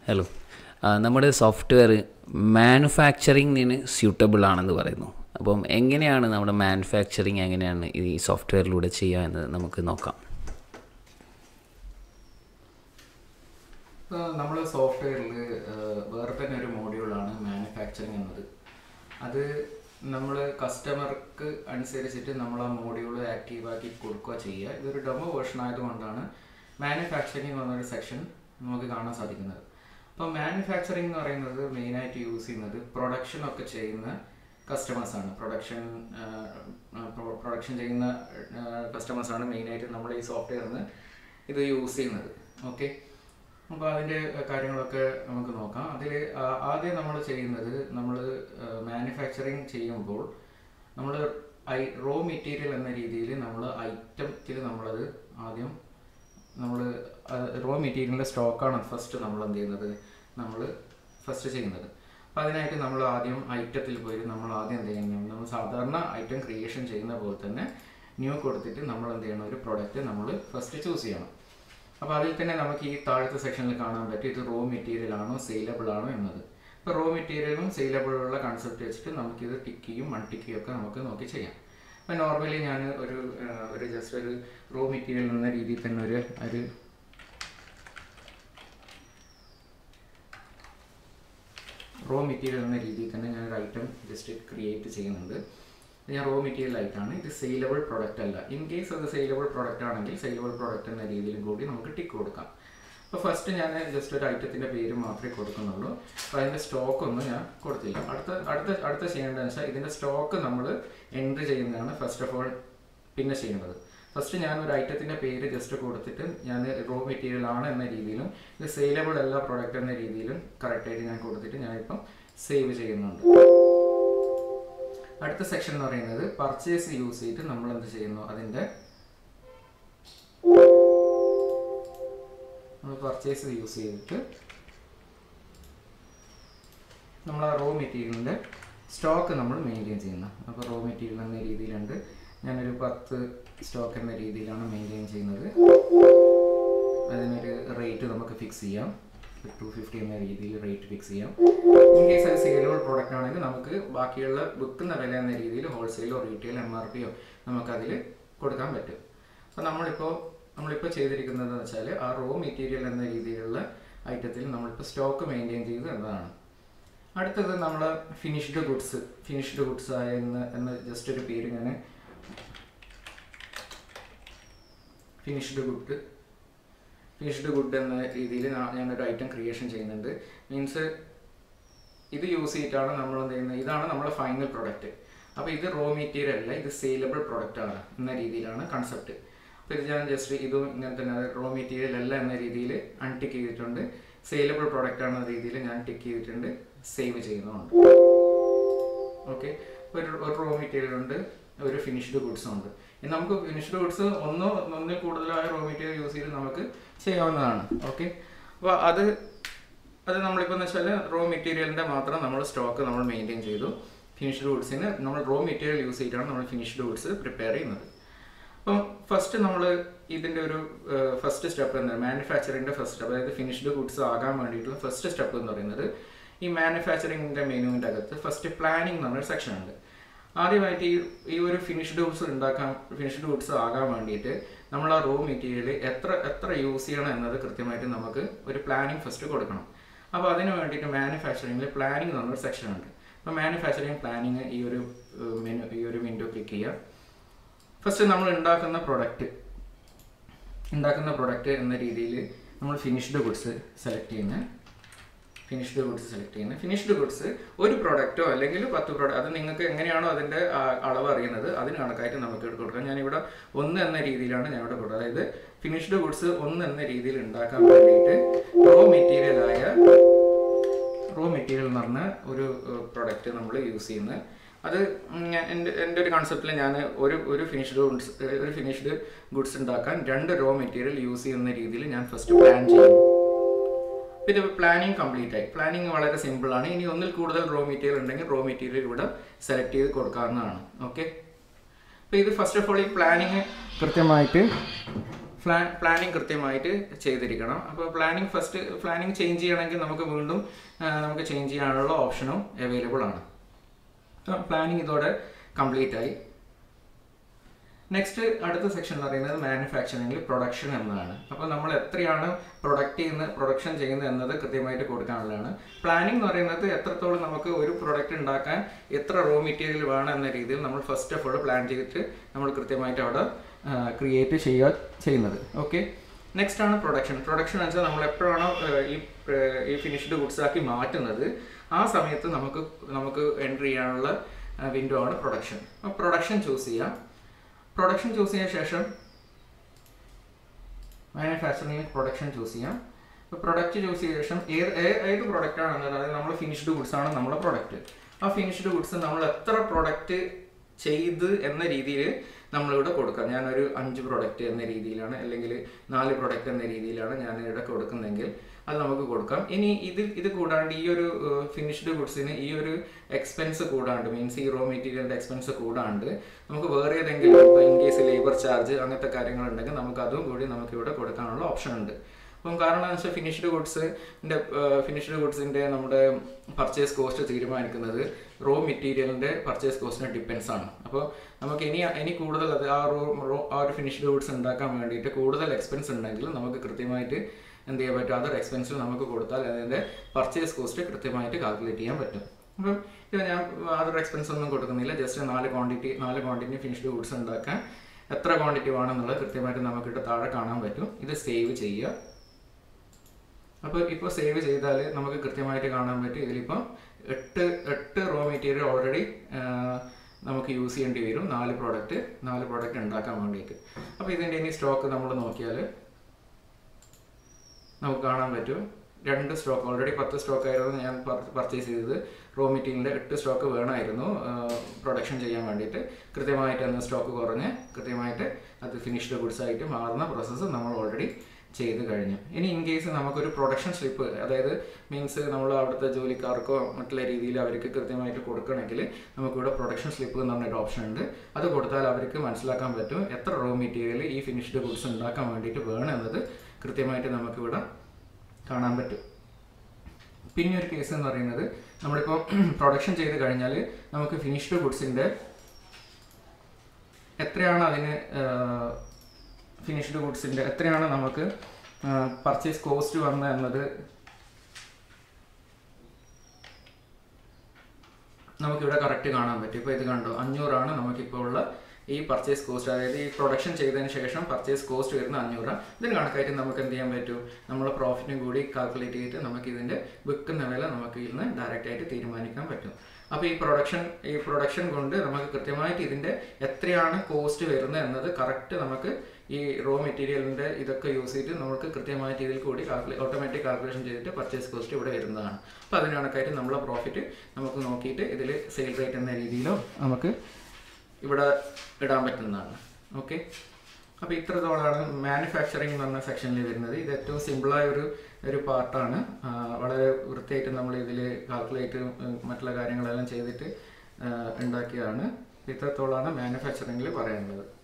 hello ആ, നമ്മുടെ software മാനുഫാക്ചറിങ്ങിന് suitable ആണെന്ന് പറയുന്നു അപ്പം എങ്ങനെയാണ് നമ്മുടെ മാനുഫാക്ചറിങ് എങ്ങനെയാണ് ഈ സോഫ്റ്റ്വെയറിലൂടെ ചെയ്യുക എന്ന് നമുക്ക് നോക്കാം നമ്മൾ സോഫ്റ്റ്വെയറിൽ വേറെ തന്നെ ഒരു മോഡ്യൂളാണ് മാനുഫാക്ചറിങ് എന്നത് അത് നമ്മൾ കസ്റ്റമർക്ക് അനുസരിച്ചിട്ട് നമ്മൾ ആ മോഡ്യൂൾ ആക്റ്റീവാക്കി കൊടുക്കുക ചെയ്യുക ഇതൊരു ഡെമോ വേർഷൻ ആയതുകൊണ്ടാണ് മാനുഫാക്ചറിങ് എന്ന് പറഞ്ഞൊരു സെക്ഷൻ നമുക്ക് കാണാൻ സാധിക്കുന്നത് അപ്പോൾ മാനുഫാക്ചറിങ് എന്ന് പറയുന്നത് മെയിനായിട്ട് യൂസ് ചെയ്യുന്നത് പ്രൊഡക്ഷൻ ഒക്കെ ചെയ്യുന്ന കസ്റ്റമേഴ്സാണ് പ്രൊഡക്ഷൻ പ്രൊഡക്ഷൻ ചെയ്യുന്ന കസ്റ്റമേഴ്സാണ് മെയിനായിട്ട് നമ്മൾ ഈ സോഫ്റ്റ്വെയറിന് ഇത് യൂസ് ചെയ്യുന്നത് ഓക്കെ അപ്പോൾ അതിൻ്റെ കാര്യങ്ങളൊക്കെ നമുക്ക് നോക്കാം അതിൽ ആദ്യം നമ്മൾ ചെയ്യുന്നത് നമ്മൾ മാനുഫാക്ചറിങ് ചെയ്യുമ്പോൾ നമ്മൾ ഐ റോ മെറ്റീരിയൽ എന്ന രീതിയിൽ നമ്മൾ ഐറ്റത്തിൽ നമ്മളത് ആദ്യം നമ്മൾ റോ മെറ്റീരിയലിൻ്റെ സ്റ്റോക്കാണ് ഫസ്റ്റ് നമ്മൾ എന്ത് ചെയ്യുന്നത് നമ്മൾ ഫസ്റ്റ് ചെയ്യുന്നത് അപ്പോൾ അതിനായിട്ട് നമ്മൾ ആദ്യം ഐറ്റത്തിൽ പോയി നമ്മൾ ആദ്യം എന്ത് ചെയ്യണം നമ്മൾ സാധാരണ ഐറ്റം ക്രിയേഷൻ ചെയ്യുന്ന പോലെ തന്നെ ന്യൂ കൊടുത്തിട്ട് നമ്മൾ എന്ത് ചെയ്യണം ഒരു പ്രൊഡക്റ്റ് നമ്മൾ ഫസ്റ്റ് ചൂസ് ചെയ്യണം അപ്പോൾ അതിൽ തന്നെ നമുക്ക് ഈ താഴത്തെ സെക്ഷനിൽ കാണാൻ പറ്റും ഇത് റോ മെറ്റീരിയൽ ആണോ സെയിലബിൾ ആണോ എന്നത് ഇപ്പോൾ റോ മെറ്റീരിയലും സെയിലബിളുള്ള കൺസെപ്റ്റ് വെച്ചിട്ട് നമുക്കിത് ടിക്കിയും അൺടിക്കിയും ഒക്കെ നമുക്ക് നോക്കി ചെയ്യാം അപ്പോൾ നോർമലി ഞാൻ ഒരു ആ, ഒരു ജസ്റ്റ് ഒരു റോ മെറ്റീരിയൽ എന്ന രീതിയിൽ തന്നെ ഒരു ഒരു റോ മെറ്റീരിയൽ എന്ന രീതിയിൽ തന്നെ ഞാൻ ഒരു ഐറ്റം ജസ്റ്റ് ക്രിയേറ്റ് ചെയ്യുന്നുണ്ട് ഇത് ഞാൻ റോ മെറ്റീരിയൽ ആയിട്ടാണ് ഇത് സെയിലബിൾ പ്രൊഡക്റ്റ് അല്ല ഇൻ കേസ് അത് സെയിലബിൾ പ്രൊഡക്റ്റ് ആണെങ്കിൽ സെയിലബിൾ പ്രൊഡക്റ്റ് എന്ന രീതിയിലും കൂടി നമുക്ക് ടിക്ക് കൊടുക്കാം അപ്പോൾ ഫസ്റ്റ് ഞാൻ ജസ്റ്റ് ഒരു ഐറ്റത്തിൻ്റെ പേര് മാത്രമേ കൊടുക്കുന്നുള്ളൂ അപ്പോൾ അതിൻ്റെ സ്റ്റോക്ക് ഒന്നും ഞാൻ കൊടുത്തില്ല അടുത്ത അടുത്ത അടുത്ത ചെയ്യേണ്ടതെന്ന് വെച്ചാൽ ഇതിൻ്റെ സ്റ്റോക്ക് നമ്മൾ എൻട്രി ചെയ്യുന്നതാണ് ഫസ്റ്റ് ഓഫ് ഓൾ പിന്നെ ചെയ്യുന്നത് ഫസ്റ്റ് ഞാൻ ഒരു ഐറ്റത്തിൻ്റെ പേര് ജസ്റ്റ് കൊടുത്തിട്ട് ഞാൻ റോ മെറ്റീരിയൽ ആണ് എന്ന രീതിയിലും ഇത് സെയിലബിൾ അല്ല പ്രൊഡക്റ്റ് എന്ന രീതിയിലും കറക്റ്റായിട്ട് ഞാൻ കൊടുത്തിട്ട് ഞാനിപ്പം സേവ് ചെയ്യുന്നുണ്ട് അടുത്ത സെക്ഷൻ എന്ന് പറയുന്നത് പർച്ചേസ് യൂസ് ചെയ്തിട്ട് നമ്മൾ എന്ത് ചെയ്യുന്നു അതിൻ്റെ നമ്മൾ പർച്ചേസ് യൂസ് ചെയ്തിട്ട് നമ്മൾ ആ റോ മെറ്റീരിയലിൻ്റെ സ്റ്റോക്ക് നമ്മൾ മെയിൻറ്റെയിൻ ചെയ്യുന്നത് അപ്പോൾ റോ മെറ്റീരിയൽ എന്ന രീതിയിലുണ്ട് ഞാനൊരു പത്ത് സ്റ്റോക്ക് എന്ന രീതിയിലാണ് മെയിൻറ്റെയിൻ ചെയ്യുന്നത് അതിനൊരു റേറ്റ് നമുക്ക് ഫിക്സ് ചെയ്യാം ടു ഫിഫ്റ്റി എന്ന രീതിയിൽ റേറ്റ് ഫിക്സ് ചെയ്യാം ഇൻ കേസ് അത് സെയിലബിൾ പ്രോഡക്റ്റ് ആണെങ്കിൽ നമുക്ക് ബാക്കിയുള്ള വിൽക്കുന്ന വില എന്ന രീതിയിൽ ഹോൾസെയിലോ റീറ്റെയിൽ എം ആർ പിയോ നമുക്കതിൽ കൊടുക്കാൻ പറ്റും അപ്പോൾ നമ്മളിപ്പോൾ നമ്മളിപ്പോൾ ചെയ്തിരിക്കുന്നതെന്ന് വെച്ചാൽ ആ റോ മെറ്റീരിയൽ എന്ന രീതിയിലുള്ള ഐറ്റത്തിൽ നമ്മളിപ്പോൾ സ്റ്റോക്ക് മെയിൻറ്റെയിൻ ചെയ്തു എന്നതാണ് അടുത്തത് നമ്മൾ ഫിനിഷ്ഡ് ഗുഡ്സ് ഫിനിഷ്ഡ് ഗുഡ്സ് ആയ എന്ന് എന്ന ജസ്റ്റ് ഒരു പേര് ഞാൻ ഫിനിഷ്ഡ് ഗുഡ് ഫിനിഷ്ഡ് ഗുഡ് എന്ന രീതിയിൽ ഞാനൊരു ഐറ്റം ക്രിയേഷൻ ചെയ്യുന്നുണ്ട് മീൻസ് ഇത് യൂസ് ചെയ്തിട്ടാണ് നമ്മൾ എന്ത് ചെയ്യുന്നത് ഇതാണ് നമ്മുടെ ഫൈനൽ പ്രൊഡക്റ്റ് അപ്പോൾ ഇത് റോ മെറ്റീരിയൽ അല്ല ഇത് സെയിലബിൾ പ്രൊഡക്റ്റ് ആണ് എന്ന രീതിയിലാണ് കൺസെപ്റ്റ് അപ്പോൾ ഇത് ഞാൻ ജസ്റ്റ് ഇതും ഇങ്ങനെ തന്നെ റോ മെറ്റീരിയൽ അല്ല എന്ന രീതിയിൽ അൺടിക്ക് ചെയ്തിട്ടുണ്ട് സെയിലബിൾ പ്രൊഡക്റ്റ് ആണെന്ന രീതിയിൽ ഞാൻ ടിക്ക് ചെയ്തിട്ടുണ്ട് സേവ് ചെയ്യുന്നുണ്ട് ഓക്കെ ഒരു ഒരു റോ മെറ്റീരിയൽ ഉണ്ട് ഒരു ഫിനിഷ്ഡ് ഗുഡ്സും ഉണ്ട് ഇനി നമുക്ക് ഫിനിഷ്ഡ് ഗുഡ്സ് ഒന്നോ ഒന്നിൽ കൂടുതലായ റോ മെറ്റീരിയൽ യൂസ് ചെയ്ത് നമുക്ക് ചെയ്യാവുന്നതാണ് ഓക്കെ അപ്പോൾ അത് അത് നമ്മളിപ്പോൾ എന്ന് വെച്ചാൽ റോ മെറ്റീരിയലിൻ്റെ മാത്രം നമ്മൾ സ്റ്റോക്ക് നമ്മൾ മെയിൻറ്റെയിൻ ചെയ്തു ഫിനിഷ്ഡ് ഗുഡ്സിന് നമ്മൾ റോ മെറ്റീരിയൽ യൂസ് ചെയ്തിട്ടാണ് നമ്മൾ ഫിനിഷ്ഡ് ഗുഡ്സ് പ്രിപ്പയർ ചെയ്യുന്നത് അപ്പം ഫസ്റ്റ് നമ്മൾ ഇതിൻ്റെ ഒരു ഫസ്റ്റ് സ്റ്റെപ്പ് എന്താ മാനുഫാക്ചറിങ്ങിൻ്റെ ഫസ്റ്റ് സ്റ്റെപ്പ് അതായത് ഫിനിഷ്ഡ് ഗുഡ്സ് ആകാൻ വേണ്ടിയിട്ടുള്ള ഫസ്റ്റ് സ്റ്റെപ്പ് എന്ന് പറയുന്നത് ഈ മാനുഫാക്ചറിങ്ങിൻ്റെ മെനുവിൻ്റെ അകത്ത് ഫസ്റ്റ് പ്ലാനിങ് എന്ന് പറഞ്ഞൊരു സെക്ഷൻ ഉണ്ട് ആദ്യമായിട്ട് ഈ ഈ ഒരു ഫിനിഷ്ഡ് ഗുഡ്സ് ഉണ്ടാക്കാൻ ഫിനിഷ്ഡ് ഗുഡ്സ് ആകാൻ വേണ്ടിയിട്ട് നമ്മൾ ആ റോ മെറ്റീരിയൽ എത്ര എത്ര യൂസ് ചെയ്യണം എന്നത് കൃത്യമായിട്ട് നമുക്ക് ഒരു പ്ലാനിങ് ഫസ്റ്റ് കൊടുക്കണം അപ്പോൾ അതിന് വേണ്ടിയിട്ട് മാനുഫാക്ചറിങ്ങിൽ പ്ലാനിങ് എന്നൊരു സെക്ഷൻ ഉണ്ട് അപ്പോൾ മാനുഫാക്ചറിങ് പ്ലാനിങ് ഈ ഒരു മെനു ഈ ഒരു വിൻഡോ ക്ലിക്ക് ചെയ്യുക ഫസ്റ്റ് നമ്മൾ ഉണ്ടാക്കുന്ന പ്രൊഡക്റ്റ് ഉണ്ടാക്കുന്ന പ്രൊഡക്റ്റ് എന്ന രീതിയിൽ നമ്മൾ ഫിനിഷ്ഡ് ഗുഡ്സ് സെലക്ട് ചെയ്യുന്ന ഫിനിഷ്ഡ് ഗുഡ്സ് സെലക്ട് ചെയ്യുന്നത് ഫിനിഷ്ഡ് ഗുഡ്സ് ഒരു പ്രൊഡക്റ്റോ അല്ലെങ്കിൽ പത്ത് പ്രോഡക്റ്റ് അത് നിങ്ങൾക്ക് എങ്ങനെയാണോ അതിൻ്റെ ആ, അളവ് അറിയുന്നത് അതിന് കണക്കായിട്ട് നമുക്ക് ഇവിടെ കൊടുക്കാം ഞാനിവിടെ ഒന്ന് എന്ന രീതിയിലാണ് ഞാൻ ഇവിടെ കൊടുക്കുക അതായത് ഫിനിഷ്ഡ് ഗുഡ്സ് ഒന്ന് എന്ന രീതിയിൽ ഉണ്ടാക്കാൻ വേണ്ടിയിട്ട് റോ മെറ്റീരിയലായ റോ മെറ്റീരിയൽ എന്ന് പറഞ്ഞ ഒരു പ്രൊഡക്റ്റ് നമ്മൾ യൂസ് ചെയ്യുന്നത് അത് ഉം ഞാൻ എൻ്റെ എൻ്റെ ഒരു കൺസെപ്റ്റിൽ ഞാൻ ഒരു ഒരു ഫിനിഷ്ഡ് ഗുഡ്സ് ഒരു ഫിനിഷ്ഡ് ഗുഡ്സ് ഉണ്ടാക്കാൻ രണ്ട് റോ മെറ്റീരിയൽ യൂസ് ചെയ്യുന്ന രീതിയിൽ ഞാൻ ഫസ്റ്റ് പ്ലാൻ ചെയ്യും പിന്നെ പ്ലാനിങ് കംപ്ലീറ്റ് ആയി പ്ലാനിങ് വളരെ സിമ്പിൾ ആണ് ഇനി ഒന്നിൽ കൂടുതൽ റോ മെറ്റീരിയൽ ഉണ്ടെങ്കിൽ റോ മെറ്റീരിയൽ ഇവിടെ സെലക്ട് ചെയ്ത് കൊടുക്കാവുന്നതാണ് ഓക്കെ അപ്പോൾ ഇത് ഫസ്റ്റ് ഓഫ് ഓൾ ഈ പ്ലാനിങ് കൃത്യമായിട്ട് പ്ലാൻ പ്ലാനിങ് കൃത്യമായിട്ട് ചെയ്തിരിക്കണം അപ്പോൾ പ്ലാനിങ് ഫസ്റ്റ് പ്ലാനിങ് ചേഞ്ച് ചെയ്യണമെങ്കിൽ നമുക്ക് വീണ്ടും ആ, നമുക്ക് ചേഞ്ച് ചെയ്യാനുള്ള ഓപ്ഷനും അവൈലബിൾ ആണ് പ്ലാനിങ് ഇതോടെ കംപ്ലീറ്റ് ആയി നെക്സ്റ്റ് അടുത്ത സെക്ഷൻ എന്ന് പറയുന്നത് മാനുഫാക്ചറിംഗിൽ പ്രൊഡക്ഷൻ എന്നതാണ് അപ്പോൾ നമ്മൾ എത്രയാണ് പ്രൊഡക്റ്റ് ചെയ്യുന്ന പ്രൊഡക്ഷൻ ചെയ്യുന്നത് എന്നത് കൃത്യമായിട്ട് കൊടുക്കാനുള്ളതാണ് പ്ലാനിംഗ് എന്ന് പറയുന്നത് എത്രത്തോളം നമുക്ക് ഒരു പ്രൊഡക്റ്റ് ഉണ്ടാക്കാൻ എത്ര റോ മെറ്റീരിയൽ വേണം എന്ന രീതിയിൽ നമ്മൾ ഫസ്റ്റ് ഓഫ് ഓൾ പ്ലാൻ ചെയ്തിട്ട് നമ്മൾ കൃത്യമായിട്ട് അവിടെ ക്രിയേറ്റ് ചെയ്യുക ചെയ്യുന്നത് ഓക്കെ നെക്സ്റ്റ് ആണ് പ്രൊഡക്ഷൻ പ്രൊഡക്ഷൻ എന്ന് വെച്ചാൽ നമ്മൾ എപ്പോഴാണോ ഏഹ്, ഈ ഏഹ്, ഈ ഫിനിഷ്ഡ് ഗുഡ്സ് ആക്കി മാറ്റുന്നത് ആ സമയത്ത് നമുക്ക് നമുക്ക് എൻട്രി ചെയ്യാനുള്ള വിൻഡോ ആണ് പ്രൊഡക്ഷൻ അപ്പോൾ പ്രൊഡക്ഷൻ ചൂസ് ചെയ്യാം പ്രൊഡക്ഷൻ ചൂസ് ചെയ്ത ശേഷം മാനുഫാക്ചറിംഗ് പ്രൊഡക്ഷൻ ചൂസ് ചെയ്യാം ഇപ്പോൾ പ്രൊഡക്റ്റ് ചൂസ് ചെയ്ത ശേഷം ഏത് ഏ- ഏത് പ്രൊഡക്റ്റ് ആണെന്നത് അതായത് നമ്മൾ ഫിനിഷ്ഡ് ഗുഡ്സ് ആണ് നമ്മുടെ പ്രൊഡക്റ്റ് ആ ഫിനിഷ്ഡ് ഗുഡ്സ് നമ്മൾ എത്ര പ്രൊഡക്റ്റ് ചെയ്ത് എന്ന രീതിയിൽ നമ്മളിവിടെ കൊടുക്കാം ഞാനൊരു അഞ്ച് പ്രൊഡക്റ്റ് എന്ന രീതിയിലാണ് അല്ലെങ്കിൽ നാല് പ്രൊഡക്റ്റ് എന്ന രീതിയിലാണ് ഞാൻ ഇവിടെ കൊടുക്കുന്നതെങ്കിൽ അത് നമുക്ക് കൊടുക്കാം ഇനി ഇത് ഇത് കൂടാണ്ട് ഈ ഒരു ഫിനിഷ്ഡ് ഗുഡ്സിന് ഈ ഒരു എക്സ്പെൻസ് കൂടാണ്ട് മീൻസ് ഈ റോ മെറ്റീരിയലിന്റെ എക്സ്പെൻസ് കൂടാണ്ട് നമുക്ക് വേറെ ഏതെങ്കിലും ഇപ്പോൾ ഇൻ കേസ് ലേബർ ചാർജ് അങ്ങനത്തെ കാര്യങ്ങളുണ്ടെങ്കിൽ നമുക്ക് അതും കൂടി നമുക്ക് ഇവിടെ കൊടുക്കാനുള്ള ഓപ്ഷൻ ഉണ്ട് അപ്പം കാരണം എന്താണെന്ന് വെച്ചാൽ ഫിനിഷ്ഡ് ഗുഡ്സിൻ്റെ ഫിനിഷ്ഡ് ഗുഡ്സിൻ്റെ നമ്മുടെ പർച്ചേസ് കോസ്റ്റ് തീരുമാനിക്കുന്നത് റോ മെറ്റീരിയലിൻ്റെ പർച്ചേസ് കോസ്റ്റിനെ ഡിപ്പെൻസ് ആണ് അപ്പോൾ നമുക്ക് ഇനി ഇനി കൂടുതൽ അത് ആ റോ റോ ആ ഒരു ഫിനിഷ്ഡ് ഗുഡ്സ് ഉണ്ടാക്കാൻ വേണ്ടിയിട്ട് കൂടുതൽ എക്സ്പെൻസ് ഉണ്ടെങ്കിൽ നമുക്ക് കൃത്യമായിട്ട് എന്ത് ചെയ്യാൻ പറ്റും അതർ എക്സ്പെൻസിൽ നമുക്ക് കൊടുത്താൽ അതിൻ്റെ പർച്ചേസ് കോസ്റ്റ് കൃത്യമായിട്ട് കാൽക്കുലേറ്റ് ചെയ്യാൻ പറ്റും അപ്പം ഇത് ഞാൻ അതർ എക്സ്പെൻസ് ഒന്നും കൊടുക്കുന്നില്ല ജസ്റ്റ് നാല് ക്വാണ്ടിറ്റി നാല് ക്വാണ്ടിറ്റി ഫിനിഷ്ഡ് ഗുഡ്സ് ഉണ്ടാക്കാൻ എത്ര ക്വാണ്ടിറ്റി വേണമെന്നുള്ളത് കൃത്യമായിട്ട് നമുക്കിട്ട് താഴെ കാണാൻ പറ്റും ഇത് സേവ് ചെയ്യുക അപ്പോൾ ഇപ്പോൾ സേവ് ചെയ്താൽ നമുക്ക് കൃത്യമായിട്ട് കാണാൻ പറ്റും ഇതിലിപ്പോൾ എട്ട് എട്ട് റോ മെറ്റീരിയൽ ഓൾറെഡി നമുക്ക് യൂസ് ചെയ്യേണ്ടി വരും നാല് പ്രോഡക്റ്റ് നാല് പ്രോഡക്റ്റ് ഉണ്ടാക്കാൻ വേണ്ടിയിട്ട് അപ്പോൾ ഇതിൻ്റെ ഇനി സ്റ്റോക്ക് നമ്മൾ നോക്കിയാൽ നമുക്ക് കാണാൻ പറ്റും രണ്ട് സ്റ്റോക്ക് ഓൾറെഡി പത്ത് സ്റ്റോക്ക് ആയിരുന്നു ഞാൻ പർച്ചേസ് ചെയ്തത് റോ മെറ്റീരിയലിൻ്റെ എട്ട് സ്റ്റോക്ക് വേണമായിരുന്നു പ്രൊഡക്ഷൻ ചെയ്യാൻ വേണ്ടിയിട്ട് കൃത്യമായിട്ട് അന്ന് സ്റ്റോക്ക് കുറഞ്ഞ് കൃത്യമായിട്ട് അത് ഫിനിഷ്ഡ് ഗുഡ്സ് ആയിട്ട് മാറുന്ന പ്രോസസ്സ് നമ്മൾ ഓൾറെഡി ചെയ്ത് കഴിഞ്ഞു ഇനി ഇൻ കേസ് നമുക്കൊരു പ്രൊഡക്ഷൻ സ്ലിപ്പ് അതായത് മീൻസ് നമ്മൾ അവിടുത്തെ ജോലിക്കാർക്കോ മറ്റുള്ള രീതിയിൽ അവർക്ക് കൃത്യമായിട്ട് കൊടുക്കണമെങ്കിൽ നമുക്കിവിടെ പ്രൊഡക്ഷൻ സ്ലിപ്പ് എന്ന് പറഞ്ഞൊരു ഓപ്ഷൻ ഉണ്ട് അത് കൊടുത്താൽ അവർക്ക് മനസ്സിലാക്കാൻ പറ്റും എത്ര റോ മെറ്റീരിയൽ ഈ ഫിനിഷ്ഡ് ഗുഡ്സ് ഉണ്ടാക്കാൻ വേണ്ടിയിട്ട് വേണം എന്നത് കൃത്യമായിട്ട് നമുക്കിവിടെ കാണാൻ പറ്റും പിന്നെ ഒരു കേസ് എന്ന് പറയുന്നത് നമ്മളിപ്പോൾ പ്രൊഡക്ഷൻ ചെയ്ത് കഴിഞ്ഞാൽ നമുക്ക് ഫിനിഷ്ഡ് ഗുഡ്സിൻ്റെ എത്രയാണ് അതിന് ഫിനിഷ്ഡ് ഗുഡ്സിൻ്റെ എത്രയാണ് നമുക്ക് പർച്ചേസ് കോസ്റ്റ് വന്നത് എന്നത് നമുക്കിവിടെ കറക്റ്റ് കാണാൻ പറ്റും ഇപ്പോൾ ഇത് കണ്ടോ അഞ്ഞൂറാണ് നമുക്കിപ്പോൾ ഉള്ള ഈ പർച്ചേസ് കോസ്റ്റ് അതായത് ഈ പ്രൊഡക്ഷൻ ചെയ്തതിന് ശേഷം പർച്ചേസ് കോസ്റ്റ് വരുന്ന അഞ്ഞൂറ് ഇതിന് കണക്കായിട്ട് നമുക്ക് എന്ത് ചെയ്യാൻ പറ്റും നമ്മളെ പ്രോഫിറ്റും കൂടി കാൽക്കുലേറ്റ് ചെയ്തിട്ട് നമുക്ക് ഇതിൻ്റെ വിൽക്കുന്ന വില നമുക്ക് ഇതിന് ഡയറക്റ്റ് ആയിട്ട് തീരുമാനിക്കാൻ പറ്റും അപ്പോൾ ഈ പ്രൊഡക്ഷൻ ഈ പ്രൊഡക്ഷൻ കൊണ്ട് നമുക്ക് കൃത്യമായിട്ട് ഇതിൻ്റെ എത്രയാണ് കോസ്റ്റ് വരുന്നത് എന്നത് കറക്റ്റ് നമുക്ക് ഈ റോ മെറ്റീരിയലിൻ്റെ ഇതൊക്കെ യൂസ് ചെയ്തിട്ട് നമുക്ക് കൃത്യമായിട്ട് ഇതിൽ കൂടി കാൽക്കുലേ ഓട്ടോമാറ്റിക് കാൽക്കുലേഷൻ ചെയ്തിട്ട് പർച്ചേസ് കോസ്റ്റ് ഇവിടെ വരുന്നതാണ് അപ്പോൾ അതിന് കണക്കായിട്ട് നമ്മളെ പ്രോഫിറ്റ് നമുക്ക് നോക്കിയിട്ട് ഇതിൽ സെയിൽ റേറ്റ് എന്ന രീതിയിലോ നമുക്ക് ഇവിടെ ഇടാൻ പറ്റുന്നതാണ് ഓക്കെ അപ്പോൾ ഇത്രത്തോളാണ് മാനുഫാക്ചറിങ് എന്ന് പറഞ്ഞ സെക്ഷനിൽ വരുന്നത് ഇത് ഏറ്റവും സിമ്പിളായ ഒരു ഒരു പാർട്ടാണ് വളരെ വൃത്തിയായിട്ട് നമ്മൾ ഇതിൽ കാൽക്കുലേറ്റ് മറ്റുള്ള കാര്യങ്ങളെല്ലാം ചെയ്തിട്ട് ആ, ഉണ്ടാക്കിയതാണ് ഇത്രത്തോളാണ് മാനുഫാക്ചറിങ്ങിൽ പറയാനുള്ളത്